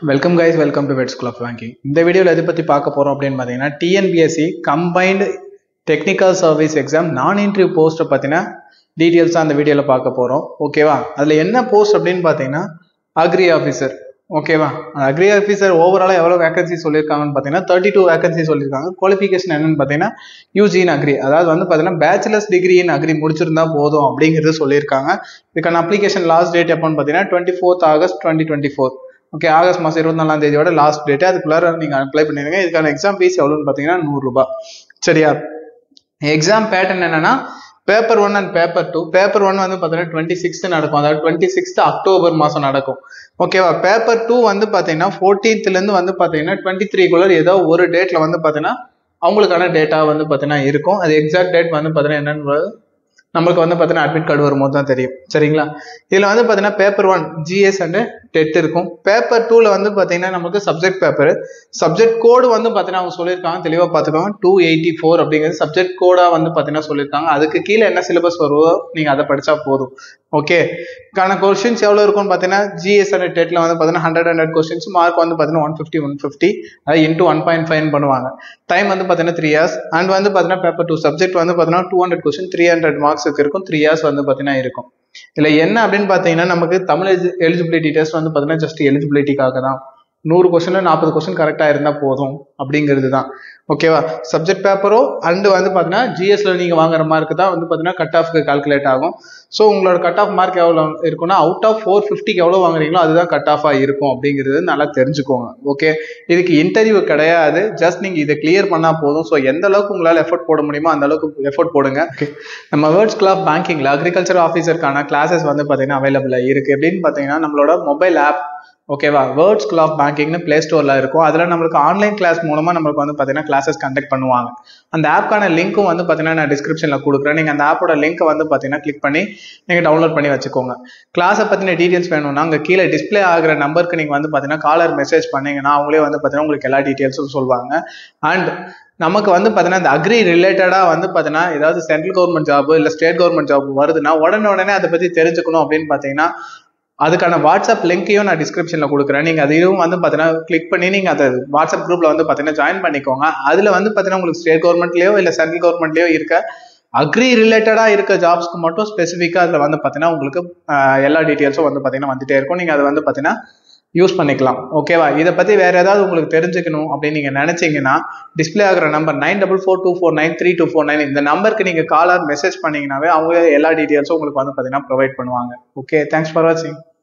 welcome guys welcome to vet school of banking இந்த வீடியோவில் எதை பற்றி பார்க்க போகிறோம் அப்படின்னு பார்த்தீங்கன்னா TNPSC combined technical service exam non interview போஸ்ட்டை பற்றின டீட்டெயில்ஸ் தான் அந்த வீடியோவில் பார்க்க போகிறோம் ஓகேவா அதில் என்ன போஸ்ட் அப்படின்னு பார்த்தீங்கன்னா அக்ரி ஆஃபீஸர் ஓகேவா அக்ரி ஆஃபீஸர் ஓவராலாக எவ்வளோ வேகன்சி சொல்லியிருக்காங்கன்னு பார்த்தீங்கன்னா தேர்ட்டி டூ வேகன்சி சொல்லியிருக்காங்க குவாலிஃபிகேஷன் என்னன்னு பார்த்தீங்கன்னா யூஜி இன் அக்ரி அதாவது வந்து பார்த்தீங்கன்னா பேச்சுலர்ஸ் டிகிரி இன் அக்ரி முடிச்சிருந்தா போதும் அப்படிங்கிறது சொல்லியிருக்காங்க இதுக்கான அப்ளிகேஷன் லாஸ்ட் டேட் எப்போன்னு பார்த்தீங்கன்னா twenty fourth August twenty twenty four okay August மாதம் இருபத்தி நாலாம் தேதியோட லாஸ்ட் டேட் அதுக்குள்ளார நீங்கள் அப்ளை பண்ணிடுங்க இதுக்கான எக்ஸாம் ஃபீஸ் எவ்வளோன்னு பார்த்தீங்கன்னா நூறுரூபா சரியா எக்ஸாம் பேட்டர்ன் என்னன்னா paper one and paper two paper one வந்து பார்த்தீங்கன்னா டுவெண்ட்டி சிக்ஸ்த் நடக்கும் அதாவது டுவெண்ட்டி சிக்ஸ்த் அக்டோபர் மாதம் நடக்கும் ஓகேவா பேப்பர் டூ வந்து பார்த்தீங்கன்னா ஃபோர்டீன்த்லேருந்து வந்து பார்த்தீங்கன்னா டுவெண்ட்டி த்ரீக்குள்ள ஏதோ ஒரு டேட்டில் வந்து பார்த்தீங்கன்னா அவங்களுக்கான டேட்டா வந்து பார்த்தீங்கன்னா இருக்கும் அது எக்ஸாக்ட் டேட் வந்து பார்த்தீங்கன்னா என்னன்னு நம்மளுக்கு வந்து பார்த்தீங்கன்னா அட்மிட் கார்டு வரும்போது தான் தெரியும் சரிங்களா இதில் வந்து பார்த்தீங்கன்னா பேப்பர் ஒன் ஜிஎஸ் அண்டு டெட் இருக்கும் பேப்பர் டூவில் வந்து பார்த்தீங்கன்னா நமக்கு சப்ஜெக்ட் பேப்பர் சப்ஜெக்ட் கோடு வந்து பார்த்தீங்கன்னா அவங்க சொல்லியிருக்காங்க தெளிவாக பார்த்துக்கோங்க டூ எயிட்டி ஃபோர் அப்படிங்கிறது சப்ஜெக்ட் கோடாக வந்து பார்த்தீங்கன்னா சொல்லியிருக்காங்க அதுக்கு கீழே என்ன சிலபஸ் வருவோ நீங்கள் அதை படித்தா போதும் ஓகே கான கொஸ்டின்ஸ் எவ்வளோ இருக்கும்னு பார்த்தீங்கன்னா ஜிஎஸ் அண்ட் டெட்டில் வந்து பார்த்தீங்கன்னா ஹண்ட்ரட் ஹண்ட்ரட் கொஸ்டின்ஸ் மார்க் வந்து பார்த்தீங்கன்னா ஒன் ஃபிஃப்டி ஒன் ஃபிஃப்டி அது இன்ட்டு ஒன் பாயிண்ட் ஃபைவ் பண்ணுவாங்க டைம் வந்து பார்த்தீங்கன்னா த்ரீ இயர்ஸ் அண்ட் வந்து பார்த்தீங்கன்னா பேப்பர் டூ சப்ஜெக்ட் வந்து பார்த்தீங்கன்னா two hundred question three hundred மார்க்ஸுக்கு இருக்கும் த்ரீ இயர்ஸ் வந்து பார்த்தீங்கன்னா இருக்கும் இல்லை என்ன அப்படின்னு பார்த்தீங்கன்னா நமக்கு தமிழ் எலிஜிபிலிட்டி டெஸ்ட் வந்து பார்த்தீங்கன்னா ஜஸ்ட் எலிஜிபிலிட்டிக்காக தான் நூறு கொஸ்டின்ல நாற்பது கொஸ்டின் கரெக்டாக இருந்தால் போதும் அப்படிங்கிறது தான் ஓகேவா சப்ஜெக்ட் பேப்பரோ அண்டு வந்து பார்த்தீங்கன்னா ஜிஎஸ்ல நீங்கள் வாங்குற மார்க் தான் வந்து பார்த்தீங்கன்னா கட் ஆஃப்க்கு கால்குலேட் ஆகும் ஸோ உங்களோட கட் ஆஃப் மார்க் எவ்வளோ இருக்குன்னா அவுட் ஆஃப் ஃபோர் ஃபிஃப்டிக்கு எவ்வளோ வாங்குறீங்களோ அதுதான் கட் ஆஃபாக இருக்கும் அப்படிங்கிறது நல்லா தெரிஞ்சுக்கோங்க ஓகே இதுக்கு இன்டர்வியூ கிடையாது ஜஸ்ட் நீங்கள் இதை கிளியர் பண்ணால் போதும் ஸோ எந்த அளவுக்கு உங்களால் எஃபர்ட் போட முடியுமோ அந்த அளவுக்கு எஃபர்ட் போடுங்க ஓகே நம்ம வேர்ட்ஸ் கிளாப் பேங்கிங்கில் அக்ரிகல்ச்சர் ஆஃபீஸருக்கான கிளாஸஸ் வந்து பார்த்தீங்கன்னா அவைலபிளாக இருக்குது எப்படின்னு பார்த்தீங்கன்னா நம்மளோட மொபைல் ஆப் ஓகேவா வேர்ட் ஸ்கூல் ஆஃப் பேங்கிங்னு பிளே ஸ்டோரில் இருக்கும் அதில் நம்மளுக்கு ஆன்லைன் கிளாஸ் மூலமாக நம்மளுக்கு வந்து பார்த்தீங்கன்னா கிளாஸஸ் கண்டக்ட் பண்ணுவாங்க அந்த ஆப்க்கான லிங்க்கும் வந்து பார்த்தீங்கன்னா நான் டிஸ்கிரிப்ஷனில் கொடுக்குறேன் நீங்கள் அந்த ஆப்போட லிங்க்கை வந்து பார்த்தீங்கன்னா கிளிக் பண்ணி நீங்கள் டவுன்லோட் பண்ணி வச்சுக்கோங்க கிளாஸை பற்றின டீட்டெயில்ஸ் வேணும்னா அங்கே கீழே டிஸ்பிளே ஆகிற நம்பருக்கு நீங்கள் வந்து பார்த்தீங்கன்னா காலர் மெசேஜ் பண்ணீங்கன்னா அவங்களே வந்து பார்த்தீங்கன்னா உங்களுக்கு எல்லா டீட்டெயில்ஸும் சொல்லுவாங்க அண்ட் நமக்கு வந்து பார்த்தீங்கன்னா இந்த அக்ரி ரிலேட்டடாக வந்து பார்த்தீங்கன்னா ஏதாவது சென்ட்ரல் கவர்மெண்ட் ஜாப் இல்லை ஸ்டேட் கவர்மெண்ட் ஜாப் வருதுன்னா உடனே உடனே அதை பற்றி தெரிஞ்சுக்கணும் அப்படின்னு பார்த்தீங்கன்னா அதுக்கான வாட்ஸ்அப் லிங்க்கையும் நான் டிஸ்கிரிப்ஷனில் கொடுக்குறேன் நீங்கள் அதையும் வந்து பார்த்தீங்கன்னா கிளிக் பண்ணி நீங்கள் அதை வாட்ஸ்அப் குரூப்பில் வந்து பார்த்தீங்கன்னா ஜாயின் பண்ணிக்கோங்க அதில் வந்து பார்த்தீங்கன்னா உங்களுக்கு ஸ்டேட் கவர்மெண்ட்லேயோ இல்லை சென்ட்ரல் கவர்மெண்ட்லேயோ இருக்க அக்ரி ரிலேட்டடாக இருக்க ஜாப்ஸ்க்கு மட்டும் ஸ்பெசிஃபிக்காக அதில் வந்து பார்த்தீங்கன்னா உங்களுக்கு எல்லா டீட்டெயில்ஸும் வந்து பார்த்தீங்கன்னா வந்துட்டே இருக்கும் நீங்கள் அதை வந்து பார்த்தீங்கன்னா யூஸ் பண்ணிக்கலாம் ஓகேவா இதை பற்றி வேறு ஏதாவது உங்களுக்கு தெரிஞ்சுக்கணும் அப்படின்னு நீங்கள் நினச்சிங்கன்னா டிஸ்பிளே ஆகிற number nine double four two four nine three two four nine இந்த நம்பருக்கு நீங்கள் காலர் மெசேஜ் பண்ணீங்கன்னாவே அவங்க எல்லா டீட்டெயில்ஸும் உங்களுக்கு வந்து பார்த்தீங்கன்னா ப்ரொவைட் பண்ணுவாங்க ஓகே தேங்க்ஸ் ஃபார் வாட்சிங்